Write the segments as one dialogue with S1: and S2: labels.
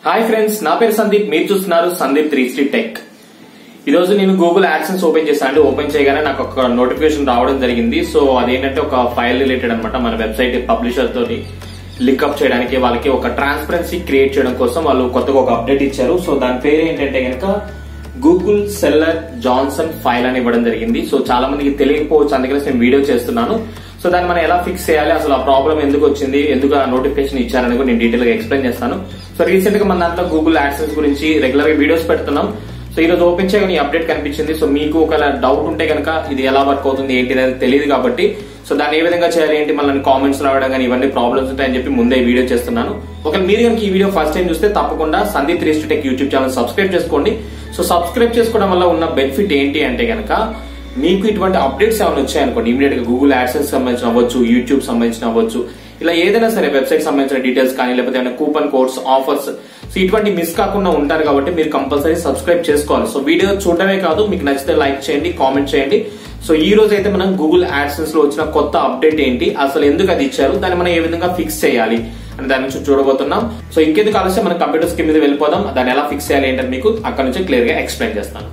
S1: hi friends నా పేరు సందీప్ మీరు చూస్తున్నారు సందీప్ త్రీ స్ట్రీట్ టెక్ ఈ రోజు నేను గూగుల్ యాడ్సెన్స్ ఓపెన్ చేశాను అంటే ఓపెన్ చేయగానే నాకు ఒక నోటిఫికేషన్ రావడం జరిగింది సో అదేంటంటే ఒక ఫైల్ రిలేటెడ్ అనమాట మన వెబ్సైట్ పబ్లిషర్ తోని లింక్అప్ చేయడానికి వాళ్ళకి ఒక ట్రాన్స్పరెన్సీ క్రియేట్ చేయడం కోసం వాళ్ళు కొత్తగా ఒక అప్డేట్ ఇచ్చారు సో దాని పేరు ఏంటంటే కనుక గూగుల్ సెల్లర్ జాన్సన్ ఫైల్ అని ఇవ్వడం జరిగింది సో చాలా మందికి తెలియకపోవచ్చు అందుకని నేను వీడియో చేస్తున్నాను సో దాన్ని మనం ఎలా ఫిక్స్ చేయాలి అసలు ఆ ప్రాబ్లం ఎందుకు వచ్చింది ఎందుకు ఆ నోటిఫికేషన్ ఇచ్చారని కూడా నేను డీటెయిల్ గా ఎక్స్ప్లెయిన్ చేస్తాను సో రీసెంట్ గా మన దాంట్లో గూగుల్ యాడ్సెన్స్ గురించి రెగ్యులర్ గా వీడియోస్ పెడుతున్నాం సో ఈ రోజు ఓపెన్ చేయగానే ఈ అప్డేట్ కనిపించింది సో మీకు ఒక డౌట్ ఉంటే కనుక ఇది ఎలా వర్క్ అవుతుంది ఏంటి అనేది తెలియదు కాబట్టి సో దాన్ని ఏ విధంగా చేయాలి ఏంటి మళ్ళీ కామెంట్స్ రావడం కానీ ఇవన్నీ ప్రాబ్లమ్స్ ఉంటాయని చెప్పి ముందే ఈ వీడియో చేస్తున్నాను ఒకవేళ మీరు కనుక ఈ వీడియో ఫస్ట్ టైం చూస్తే తప్పకుండా Sandeep three tech YouTube channel subscribe చేసుకోండి సో సబ్స్క్రైబ్ చేసుకోవడం వల్ల ఉన్న బెనిఫిట్ ఏంటి అంటే కనుక మీకు ఇటువంటి అప్డేట్స్ ఏమైనా వచ్చాయనుకోండి ఇమీడియట్ గా గూగుల్ యాడ్సెన్స్ సంబంధించిన అవ్వచ్చు యూట్యూబ్ సంబంధించిన అవ్వచ్చు ఇలా ఏదైనా సరే వెబ్సైట్ సంబంధించిన డీటెయిల్స్ కానీ లేకపోతే ఏమైనా కూపన్ కోడ్స్ ఆఫర్స్ సో ఇటువంటి మిస్ కాకుండా ఉంటారు కాబట్టి మీరు కంపల్సరీ సబ్స్క్రైబ్ చేసుకోవాలి సో వీడియో చూడటమే కాదు మీకు నచ్చితే లైక్ చేయండి కామెంట్ చేయండి సో ఈ రోజు అయితే మనం గూగుల్ యాడ్సెన్స్ లో వచ్చిన కొత్త అప్డేట్ ఏంటి అసలు ఎందుకు అది ఇచ్చారు దాన్ని మనం ఏ విధంగా ఫిక్స్ చేయాలి అని దాని నుంచి చూడబోతున్నాం సో ఇంకెందుకు ఆలస్యం మనం కంప్యూటర్ స్కిమ్ మీద వెళ్ళిపోదాం దాన్ని ఎలా ఫిక్స్ చేయాలి ఏంటని మీకు అక్కడ నుంచి క్లియర్ గా ఎక్స్ప్లెయిన్ చేస్తాను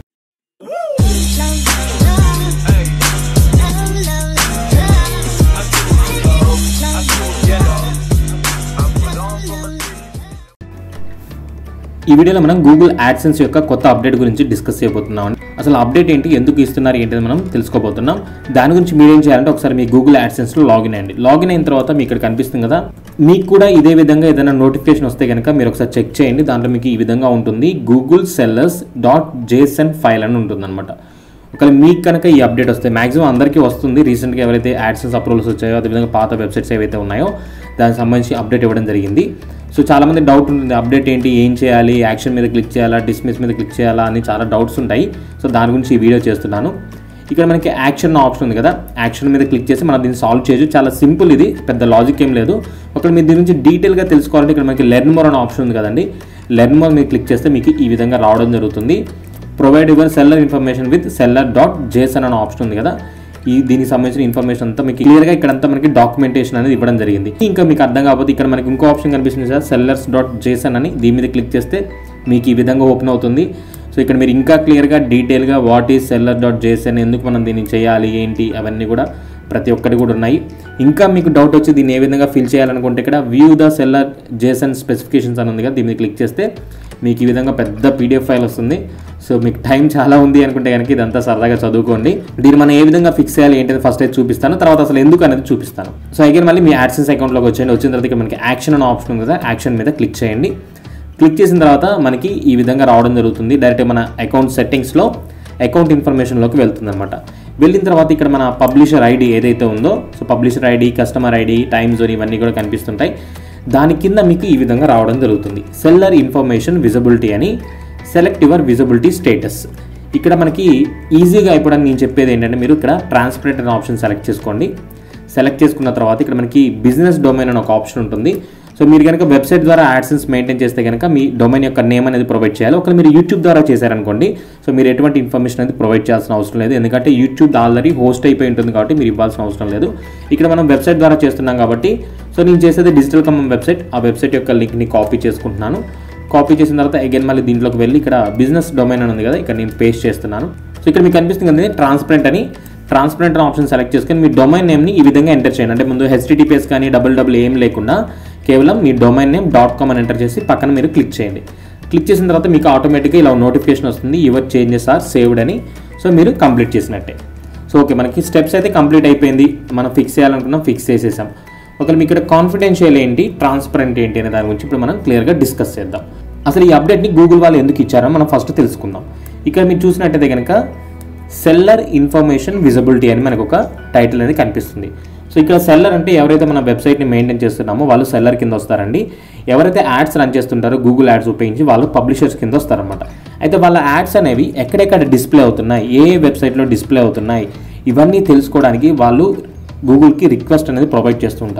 S1: ఈ వీడియోలో మనం గూగుల్ యాడ్సెన్స్ యొక్క కొత్త అప్డేట్ గురించి డిస్కస్ చేయబోతున్నాం అసలు అప్డేట్ ఏంటి ఎందుకు ఇస్తున్నారు ఏంటి మనం తెలుసుకోబోతున్నాం దాని గురించి మీరు ఏం చేయాలంటే ఒకసారి మీ గూగుల్ యాడ్సెన్స్ లో లాగిన్ అయ్యండి లాగిన్ అయిన తర్వాత మీకు ఇక్కడ కనిపిస్తుంది కదా మీకు కూడా ఇదే విధంగా ఏదైనా నోటిఫికేషన్ వస్తే కనుక మీరు ఒకసారి చెక్ చేయండి దాంట్లో మీకు ఈ విధంగా ఉంటుంది Google sellers dot JSON file అని ఉంటుంది అనమాట ఒకవేళ మీకు కనుక ఈ అప్డేట్ వస్తే మాక్సిమం అందరికీ వస్తుంది రీసెంట్గా ఎవరైతే యాడ్సెన్స్ అప్రూవల్స్ వచ్చాయో అదేవిధంగా పాత వెబ్సైట్స్ ఏవైతే ఉన్నాయో దానికి సంబంధించి అప్డేట్ ఇవ్వడం జరిగింది సో చాలామంది డౌట్ ఉంటుంది అప్డేట్ ఏంటి ఏం చేయాలి యాక్షన్ మీద క్లిక్ చేయాలా డిస్మిస్ మీద క్లిక్ చేయాలా అని చాలా డౌట్స్ ఉంటాయి సో దాని గురించి ఈ వీడియో చేస్తున్నాను ఇక్కడ మనకి యాక్షన్ ఆప్షన్ ఉంది కదా యాక్షన్ మీద క్లిక్ చేసి మనం దీన్ని సాల్వ్ చేయొచ్చు చాలా సింపుల్ ఇది పెద్ద లాజిక్ ఏం లేదు ఒకవేళ మీరు దీని గురించి డీటెయిల్గా తెలుసుకోవాలంటే ఇక్కడ మనకి లెర్న్ మోర్ అనే ఆప్షన్ ఉంది కదండి లెర్న్ మోర్ మీద క్లిక్ చేస్తే మీకు ఈ విధంగా రావడం జరుగుతుంది provide your seller information with seller dot JSON అనే ఆప్షన్ ఉంది కదా ఈ దీనికి సంబంధించిన ఇన్ఫర్మేషన్ అంతా మీకు క్లియర్గా ఇక్కడంతా మనకి డాక్యుమెంటేషన్ అనేది ఇవ్వడం జరిగింది ఇంకా మీకు అర్థం కాకపోతే ఇక్కడ మనకి ఇంకో ఆప్షన్ కనిపిస్తుంది సార్ సెల్లర్స్ డాట్ జేసన్ అని దీని మీద క్లిక్ చేస్తే మీకు ఈ విధంగా ఓపెన్ అవుతుంది సో ఇక్కడ మీరు ఇంకా క్లియర్గా డీటెయిల్గా what is seller dot JSON ఎందుకు మనం దీన్ని చేయాలి ఏంటి అవన్నీ కూడా ప్రతి ఒక్కటి కూడా ఉన్నాయి ఇంకా మీకు డౌట్ వచ్చి దీన్ని ఏ విధంగా ఫిల్ చేయాలనుకుంటే ఇక్కడ view the seller JSON specifications అని ఉంది కదా దీని మీద క్లిక్ చేస్తే మీకు ఈ విధంగా పెద్ద పీడిఎఫ్ ఫైల్ వస్తుంది సో మీకు టైం చాలా ఉంది అనుకుంటే కనుక ఇదంతా సరదాగా చదువుకోండి దీన్ని మనం ఏ విధంగా ఫిక్స్ చేయాలి ఏంటది ఫస్ట్ అయితే చూపిస్తాను తర్వాత అసలు ఎందుకు అనేది చూపిస్తాను సో అగైన్ మళ్ళీ మీ యాడ్సెన్స్ అకౌంట్లోకి వచ్చేయండి వచ్చిన తర్వాత ఇక్కడ మనకి యాక్షన్ అనే ఆప్షన్ ఉంది కదా యాక్షన్ మీద క్లిక్ చేయండి క్లిక్ చేసిన తర్వాత మనకి ఈ విధంగా రావడం జరుగుతుంది డైరెక్ట్ మన అకౌంట్ సెట్టింగ్స్లో అకౌంట్ ఇన్ఫర్మేషన్లోకి వెళ్తుంది అనమాట వెళ్ళిన తర్వాత ఇక్కడ మన పబ్లిషర్ ఐడి ఏదైతే ఉందో so publisher ID customer ID time zone ఇవన్నీ కూడా కనిపిస్తుంటాయి దాని కింద మీకు ఈ విధంగా రావడం జరుగుతుంది సెల్లర్ ఇన్ఫర్మేషన్ విజిబిలిటీ అని సెలెక్ట్ యువర్ విజిబిలిటీ స్టేటస్ ఇక్కడ మనకి ఈజీగా అయిపోవడానికి నేను చెప్పేది ఏంటంటే మీరు ఇక్కడ ట్రాన్స్పరెంట్ అనే ఆప్షన్ సెలెక్ట్ చేసుకోండి సెలెక్ట్ చేసుకున్న తర్వాత ఇక్కడ మనకి బిజినెస్ డొమైన్ అని ఒక ఆప్షన్ ఉంటుంది సో మీరు కనుక వెబ్సైట్ ద్వారా యాడ్సెన్స్ మెయింటైన్ చేస్తే కనుక మీ డొమైన్ యొక్క నేమ్ అనేది ప్రొవైడ్ చేయాలి ఒకవేళ మీరు యూట్యూబ్ ద్వారా చేశారనుకోండి సో మీరు ఎటువంటి ఇన్ఫర్మేషన్ అనేది ప్రొవైడ్ చేయాల్సిన అవసరం లేదు ఎందుకంటే యూట్యూబ్ ఆల్రెడీ హోస్ట్ అయిపోయి ఉంటుంది కాబట్టి మీరు ఇవ్వాల్సిన అవసరం లేదు ఇక్కడ మనం వెబ్సైట్ ద్వారా చేస్తున్నాం కాబట్టి సో నేను చేసేది డిజిటల్ కమం వెబ్సైట్ ఆ వెబ్సైట్ యొక్క లింక్ని కాపీ చేసుకుంటున్నాను కాపీ చేసిన తర్వాత అగైన్ మళ్ళీ దీంట్లోకి వెళ్ళి ఇక్కడ బిజినెస్ డొమైన్ అని ఉంది కదా ఇక్కడ నేను పేస్ట్ చేస్తున్నాను సో ఇక్కడ మీకు కనిపిస్తుంది కదా ట్రాన్స్పరెంట్ అని ట్రాన్స్పరెంట్ అనే ఆప్షన్ సెలెక్ట్ చేసుకొని మీ డొమైన్ నేమ్ని ఈ విధంగా ఎంటర్ చేయండి అంటే ముందు హెచ్టిటిపిఎస్ కానీ డబుల్ డబుల్ ఏం లేకుండా కేవలం మీ డొమైన్ నేమ్ డాట్ కామ్ అని ఎంటర్ చేసి పక్కన మీరు క్లిక్ చేయండి క్లిక్ చేసిన తర్వాత మీకు ఆటోమేటిక్గా ఇలా నోటిఫికేషన్ వస్తుంది యువర్ చేంజెస్ ఆర్ సేవ్డ్ అని సో మీరు కంప్లీట్ చేసినట్టే సో ఓకే మనకి స్టెప్స్ అయితే కంప్లీట్ అయిపోయింది మనం ఫిక్స్ చేయాలనుకున్నాం ఫిక్స్ చేసేసాం ఒకవేళ మీకు ఇక్కడ కాన్ఫిడెన్షియల్ ఏంటి ట్రాన్స్పరెంట్ ఏంటి అనే దాని గురించి ఇప్పుడు మనం క్లియర్గా డిస్కస్ చేద్దాం అసలు ఈ అప్డేట్ని గూగుల్ వాళ్ళు ఎందుకు ఇచ్చారో మనం ఫస్ట్ తెలుసుకుందాం ఇక్కడ మీరు చూసినట్టయితే కనుక సెల్లర్ ఇన్ఫర్మేషన్ విజిబిలిటీ అని మనకు ఒక టైటిల్ అనేది కనిపిస్తుంది సో ఇక్కడ సెల్లర్ అంటే ఎవరైతే మన వెబ్సైట్ని మెయింటైన్ చేస్తున్నామో వాళ్ళు సెల్లర్ కింద వస్తారండి ఎవరైతే యాడ్స్ రన్ చేస్తుంటారో గూగుల్ యాడ్స్ ఉపయోగించి వాళ్ళు పబ్లిషర్స్ కింద వస్తారనమాట అయితే వాళ్ళ యాడ్స్ అనేవి ఎక్కడెక్కడ డిస్ప్లే అవుతున్నాయి ఏ వెబ్సైట్లో డిస్ప్లే అవుతున్నాయి ఇవన్నీ తెలుసుకోవడానికి వాళ్ళు గూగుల్కి రిక్వెస్ట్ అనేది ప్రొవైడ్ చేస్తూ ఉంటారు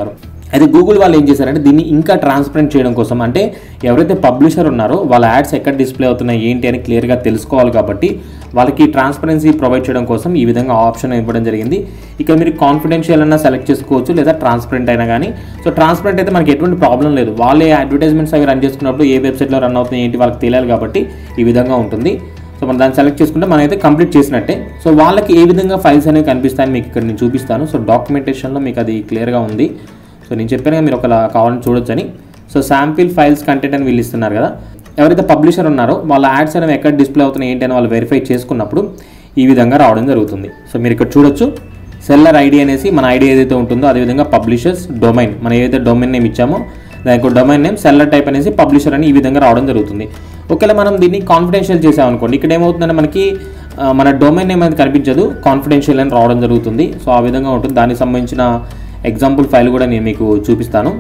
S1: అయితే గూగుల్ వాళ్ళు ఏం చేశారంటే దీన్ని ఇంకా ట్రాన్స్పరెంట్ చేయడం కోసం అంటే ఎవరైతే పబ్లిషర్ ఉన్నారో వాళ్ళ యాడ్స్ ఎక్కడ డిస్ప్లే అవుతున్నాయి ఏంటి అని క్లియర్గా తెలుసుకోవాలి కాబట్టి వాళ్ళకి ట్రాన్స్పరెన్సీ ప్రొవైడ్ చేయడం కోసం ఈ విధంగా ఆప్షన్ ఇవ్వడం జరిగింది ఇక్కడ మీరు కాన్ఫిడెన్షియల్ అన్నా సెలెక్ట్ చేసుకోవచ్చు లేదా ట్రాన్స్పరెంట్ అయినా కానీ సో ట్రాన్స్పరెంట్ అయితే మనకి ఎటువంటి ప్రాబ్లం లేదు వాళ్ళే అడ్వర్టైజ్మెంట్స్ అవి రన్ చేసుకున్నప్పుడు ఏ వెబ్సైట్లో రన్ అవుతున్నాయి ఏంటి వాళ్ళకి తెలియాలి కాబట్టి ఈ విధంగా ఉంటుంది సో మనం దాన్ని సెలెక్ట్ చేసుకుంటే మనం అయితే కంప్లీట్ చేసినట్టే సో వాళ్ళకి ఏ విధంగా ఫైల్స్ అనేవి కనిపిస్తాయని మీకు ఇక్కడ నేను చూపిస్తాను సో డాక్యుమెంటేషన్లో మీకు అది క్లియర్గా ఉంది సో నేను చెప్పాను కదా మీరు ఒకలా కావాలని చూడొచ్చని సో శాంపిల్ ఫైల్స్ కంటెంట్ అని వీళ్ళు ఇస్తున్నారు కదా ఎవరైతే పబ్లిషర్ ఉన్నారో వాళ్ళ యాడ్స్ అనేవి ఎక్కడ డిస్ప్లే అవుతున్నాయి ఏంటి అని వాళ్ళు వెరిఫై చేసుకున్నప్పుడు ఈ విధంగా రావడం జరుగుతుంది సో మీరు ఇక్కడ చూడొచ్చు సెల్లర్ ఐడి అనేసి మన ఐడి ఏదైతే ఉంటుందో అదేవిధంగా పబ్లిషర్స్ డొమైన్ మనం ఏదైతే డొమైన్ నేమ్ ఇచ్చామో దానికి డొమైన్ నేమ్ సెల్లర్ టైప్ అనేసి పబ్లిషర్ అని ఈ విధంగా రావడం జరుగుతుంది ఒకవేళ మనం దీన్ని కాన్ఫిడెన్షియల్ చేసామనుకోండి ఇక్కడ ఏమవుతుందంటే మనకి ఆ, మన డొమైన్ నేమ్ అనేది కనిపించదు కాన్ఫిడెన్షియల్ అని రావడం జరుగుతుంది సో ఆ విధంగా ఉంటుంది దానికి సంబంధించిన ఎగ్జాంపుల్ ఫైల్ కూడా నేను మీకు చూపిస్తాను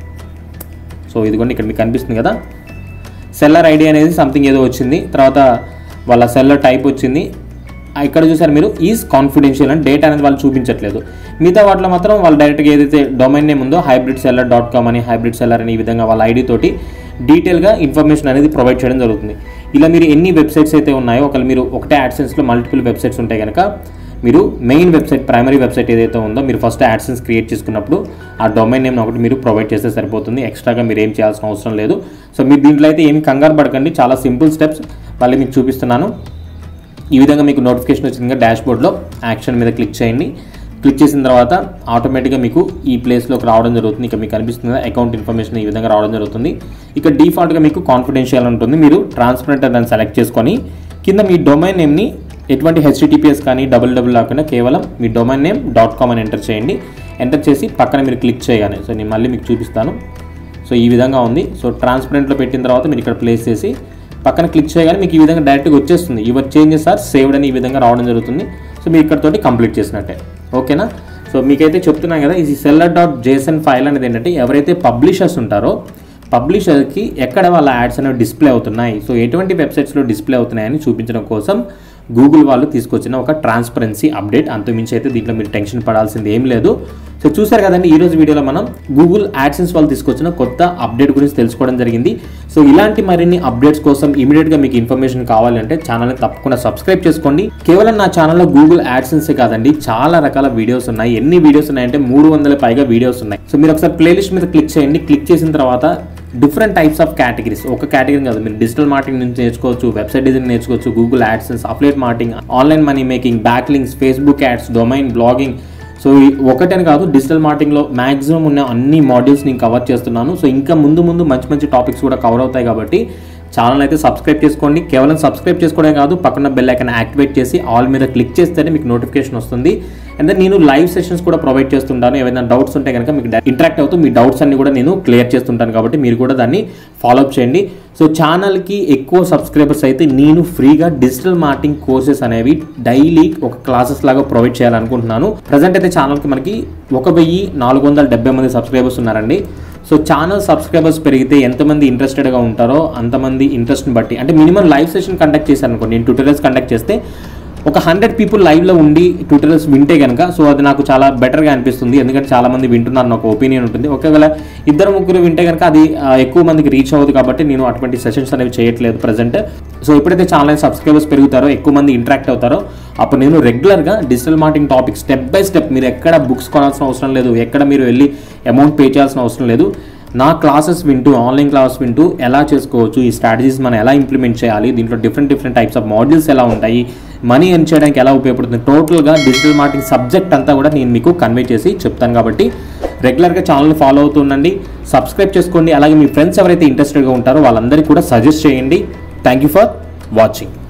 S1: సో ఇదిగోండి ఇక్కడ మీకు కనిపిస్తుంది కదా సెల్లర్ ఐడి అనేది సంథింగ్ ఏదో వచ్చింది తర్వాత వాళ్ళ సెల్లర్ టైప్ వచ్చింది ఆ, ఇక్కడ చూసారు మీరు ఈజ్ కాన్ఫిడెన్షియల్ అని డేటా అనేది వాళ్ళు చూపించట్లేదు మిగతా వాటిలో మాత్రం వాళ్ళు డైరెక్ట్గా ఏదైతే డొమైన్ నేమ్ ఉందో హైబ్రిడ్ సెల్లర్ డాట్ కామ్ అని హైబ్రిడ్ సెల్లర్ అని ఈ విధంగా వాళ్ళ ఐడి తోటి డీటెయిల్గా ఇన్ఫర్మేషన్ అనేది ప్రొవైడ్ చేయడం జరుగుతుంది ఇలా మీరు ఎన్ని వెబ్సైట్స్ అయితే ఉన్నాయో ఒకవేళ మీరు ఒకటే యాడ్సెన్స్లో మల్టిపుల్ వెబ్సైట్స్ ఉంటాయి కనుక మీరు మెయిన్ వెబ్సైట్ ప్రైమరీ వెబ్సైట్ ఏదైతే ఉందో మీరు ఫస్ట్ యాడ్సెన్స్ క్రియేట్ చేసుకున్నప్పుడు ఆ డొమైన్ నేమ్ ఒకటి మీరు ప్రొవైడ్ చేస్తే సరిపోతుంది ఎక్స్ట్రాగా మీరు ఏం చేయాల్సిన అవసరం లేదు సో మీరు దీంట్లో అయితే ఏమి కంగారు పడకండి చాలా సింపుల్ స్టెప్స్ మళ్ళీ మీకు చూపిస్తున్నాను ఈ విధంగా మీకు నోటిఫికేషన్ వచ్చింది డాష్ బోర్డ్లో యాక్షన్ మీద క్లిక్ చేయండి క్లిక్ చేసిన తర్వాత ఆటోమేటిక్గా మీకు ఈ ప్లేస్లోకి రావడం జరుగుతుంది ఇక్కడ మీకు కనిపిస్తుంది అకౌంట్ ఇన్ఫర్మేషన్ ఈ విధంగా రావడం జరుగుతుంది ఇక్కడ డిఫాల్ట్గా మీకు కాన్ఫిడెన్షియల్ ఉంటుంది మీరు ట్రాన్స్పరెంట్ దాన్ని సెలెక్ట్ చేసుకొని కింద మీ డొమైన్ నేమ్ని ఎటువంటి హెచ్టిటిపిఎస్ కానీ డబుల్ డబుల్ కాకుండా కేవలం మీ డొమైన్ నేమ్ డాట్ కామ్ అని ఎంటర్ చేయండి ఎంటర్ చేసి పక్కన మీరు క్లిక్ చేయగానే సో నేను మళ్ళీ మీకు చూపిస్తాను సో ఈ విధంగా ఉంది సో ట్రాన్స్పరెంట్లో పెట్టిన తర్వాత మీరు ఇక్కడ ప్లేస్ చేసి పక్కన క్లిక్ చేయగానే మీకు ఈ విధంగా డైరెక్ట్గా వచ్చేస్తుంది యువర్ చేంజెస్ ఆర్ సేవ్డ్ అని ఈ విధంగా రావడం జరుగుతుంది సో మీరు ఇక్కడతోటి కంప్లీట్ చేసినట్టే ఓకేనా సో మీకైతే చెప్తున్నాను కదా ఈ సెల్లర్ డాట్ జేసన్ ఫైల్ అనేది ఏంటంటే ఎవరైతే పబ్లిషర్స్ ఉంటారో పబ్లిషర్కి ఎక్కడ వాళ్ళ యాడ్స్ అనేవి డిస్ప్లే అవుతున్నాయి సో ఎటువంటి వెబ్సైట్స్లో డిస్ప్లే అవుతున్నాయని చూపించడం కోసం గూగుల్ వాళ్ళు తీసుకొచ్చిన ఒక ట్రాన్స్పరెన్సీ అప్డేట్ అంతకుమించి అయితే దీంట్లో మీరు టెన్షన్ పడాల్సింది ఏం లేదు సో చూసారు కదండి ఈ రోజు వీడియోలో మనం గూగుల్ యాడ్సెన్స్ వాళ్ళు తీసుకొచ్చిన కొత్త అప్డేట్ గురించి తెలుసుకోవడం జరిగింది సో ఇలాంటి మరిన్ని అప్డేట్స్ కోసం ఇమీడియట్గా మీకు ఇన్ఫర్మేషన్ కావాలంటే ఛానల్ని తప్పకుండా సబ్స్క్రైబ్ చేసుకోండి కేవలం నా ఛానల్లో గూగుల్ యాడ్సెన్సే కాదండి చాలా రకాల వీడియోస్ ఉన్నాయి ఎన్ని వీడియోస్ ఉన్నాయంటే మూడు వందల పైగా వీడియోస్ ఉన్నాయి సో మీరు ఒకసారి ప్లేలిస్ట్ మీద క్లిక్ చేయండి క్లిక్ చేసిన తర్వాత డిఫరెంట్ టైప్స్ ఆఫ్ కేటగిరీస్ ఒక కేటగిరీ కాదు మీరు డిజిటల్ మార్కెటింగ్ నుంచి నేర్చుకోవచ్చు వెబ్సైట్ డిజైన్ నేర్చుకోవచ్చు Google AdSense affiliate marketing online money making back links Facebook ads domain blogging so ఈ ఒకటని కాదు డిజిటల్ మార్కెటింగ్లో మాక్సిమం ఉన్న అన్ని మాడ్యూల్స్ నేను కవర్ చేస్తున్నాను సో ఇంకా ముందు ముందు మంచి మంచి టాపిక్స్ కూడా కవర్ అవుతాయి కాబట్టి ఛానల్ అయితే సబ్స్క్రైబ్ చేసుకోండి కేవలం సబ్స్క్రైబ్ చేసుకోవడమే కాదు పక్కన బెల్ ఐకాన్ యాక్టివేట్ చేసి ఆల్ మీద క్లిక్ చేస్తేనే మీకు నోటిఫికేషన్ వస్తుంది అండ్ దెన్ నేను లైవ్ సెషన్స్ కూడా ప్రొవైడ్ చేస్తుంటాను ఏమైనా డౌట్స్ ఉంటే కనుక మీకు ఇంటరాక్ట్ అవుతూ మీ డౌట్స్ అన్ని కూడా నేను క్లియర్ చేస్తుంటాను కాబట్టి మీరు కూడా దాన్ని ఫాలో అప్ చేయండి సో ఛానల్కి ఎక్కువ సబ్స్క్రైబర్స్ అయితే నేను ఫ్రీగా డిజిటల్ మార్కెటింగ్ కోర్సెస్ అనేవి డైలీ ఒక క్లాసెస్ లాగా ప్రొవైడ్ చేయాలనుకుంటున్నాను ప్రజెంట్ అయితే ఛానల్కి మనకి ఒక వెయ్యి నాలుగు వందల డెబ్బై మంది సబ్స్క్రైబర్స్ ఉన్నారండి సో ఛానల్ సబ్స్క్రైబర్స్ పెరిగితే ఎంతమంది ఇంట్రెస్టెడ్గా ఉంటారో అంతమంది ఇంట్రెస్ట్ని బట్టి అంటే మినిమం లైవ్ సెషన్ కండక్ట్ చేశాను అనుకోండి నేను ట్యూటోరియల్స్ కండక్ట్ చేస్తే ఒక హండ్రెడ్ పీపుల్ లైవ్లో ఉండి ట్యూటోరియల్స్ వింటే కనుక సో అది నాకు చాలా బెటర్గా అనిపిస్తుంది ఎందుకంటే చాలా మంది వింటున్నారు నాకు ఒపీనియన్ ఉంటుంది ఒకవేళ ఇద్దరు ముగ్గురు వింటే కనుక అది ఆ, ఎక్కువ మందికి రీచ్ అవ్వదు కాబట్టి నేను అటువంటి సెషన్స్ అనేవి చేయట్లేదు ప్రజెంట్ సో ఎప్పుడైతే ఛానల్ సబ్స్క్రైబర్స్ పెరుగుతారో ఎక్కువ మంది ఇంటరాక్ట్ అవుతారో అప్పుడు నేను రెగ్యులర్గా digital marketing topic step by step మీరు ఎక్కడ బుక్స్ కొనాల్సిన అవసరం లేదు ఎక్కడ మీరు వెళ్ళి అమౌంట్ పే చేయాల్సిన అవసరం లేదు నా క్లాసెస్ వింటూ ఆన్లైన్ క్లాసెస్ వింటూ ఎలా చేసుకోవచ్చు ఈ స్ట్రాటజీస్ మనం ఎలా ఇంప్లిమెంట్ చేయాలి దీంట్లో different different types of modules ఎలా ఉంటాయి మనీ ఎర్న్ చేయడానికి ఎలా ఉపయోగపడుతుంది టోటల్గా డిజిటల్ మార్కెటింగ్ సబ్జెక్ట్ అంతా కూడా నేను మీకు కన్వే చేసి చెప్తాను కాబట్టి రెగ్యులర్గా ఛానల్ ఫాలో అవుతుండండి సబ్స్క్రైబ్ చేసుకోండి అలాగే మీ ఫ్రెండ్స్ ఎవరైతే ఇంట్రెస్టెడ్గా ఉంటారో వాళ్ళందరికీ కూడా సజెస్ట్ చేయండి థ్యాంక్ యూ ఫర్ వాచింగ్